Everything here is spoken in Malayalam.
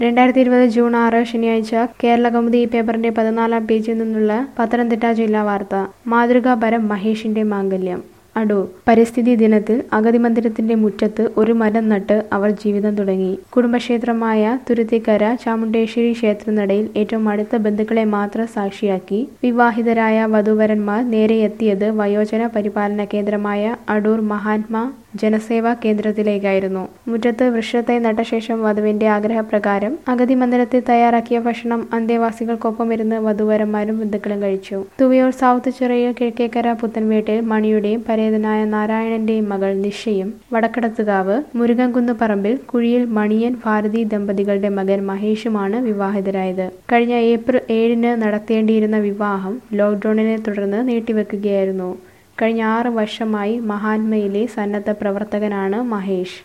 രണ്ടായിരത്തി ഇരുപത് ജൂൺ ആറ് ശനിയാഴ്ച കേരള കൗമുദി ഈ പേപ്പറിന്റെ പതിനാലാം പേജിൽ നിന്നുള്ള പത്തനംതിട്ട ജില്ലാ വാർത്ത മാതൃകാപരം മഹേഷിന്റെ മാംഗല്യം അടൂർ പരിസ്ഥിതി ദിനത്തിൽ അഗതി മന്ദിരത്തിന്റെ മുറ്റത്ത് ഒരു മരം നട്ട് അവർ ജീവിതം തുടങ്ങി കുടുംബക്ഷേത്രമായ തുരുത്തിക്കര ചാമുണ്ടേശ്വരി ക്ഷേത്രനടയിൽ ഏറ്റവും അടുത്ത ബന്ധുക്കളെ മാത്രം സാക്ഷിയാക്കി വിവാഹിതരായ വധൂവരന്മാർ നേരെ എത്തിയത് വയോജന പരിപാലന കേന്ദ്രമായ അടൂർ മഹാത്മാ ജനസേവാ കേന്ദ്രത്തിലേക്കായിരുന്നു മുറ്റത്ത് വൃക്ഷത്തെ നട്ട ശേഷം വധുവിന്റെ ആഗ്രഹപ്രകാരം അഗതി മന്ദിരത്തിൽ തയ്യാറാക്കിയ ഭക്ഷണം അന്തേവാസികൾക്കൊപ്പം ഇരുന്ന് വധുവരന്മാരും ബന്ധുക്കളും കഴിച്ചു തുവിയോർ സൗത്ത് ചിറയിൽ കിഴക്കേക്കര പുത്തൻവീട്ടിൽ മണിയുടെയും പരേതനായ നാരായണന്റെയും മകൾ നിഷയും വടക്കടത്തുകാവ് മുരുകൻകുന്ന് പറമ്പിൽ കുഴിയിൽ മണിയൻ ഭാരതി ദമ്പതികളുടെ മകൻ മഹേഷുമാണ് വിവാഹിതരായത് കഴിഞ്ഞ ഏപ്രിൽ ഏഴിന് നടത്തേണ്ടിയിരുന്ന വിവാഹം ലോക്ക്ഡൌണിനെ തുടർന്ന് നീട്ടിവെക്കുകയായിരുന്നു കഴിഞ്ഞ ആറ് വർഷമായി മഹാത്മയിലെ സന്നദ്ധ പ്രവർത്തകനാണ് മഹേഷ്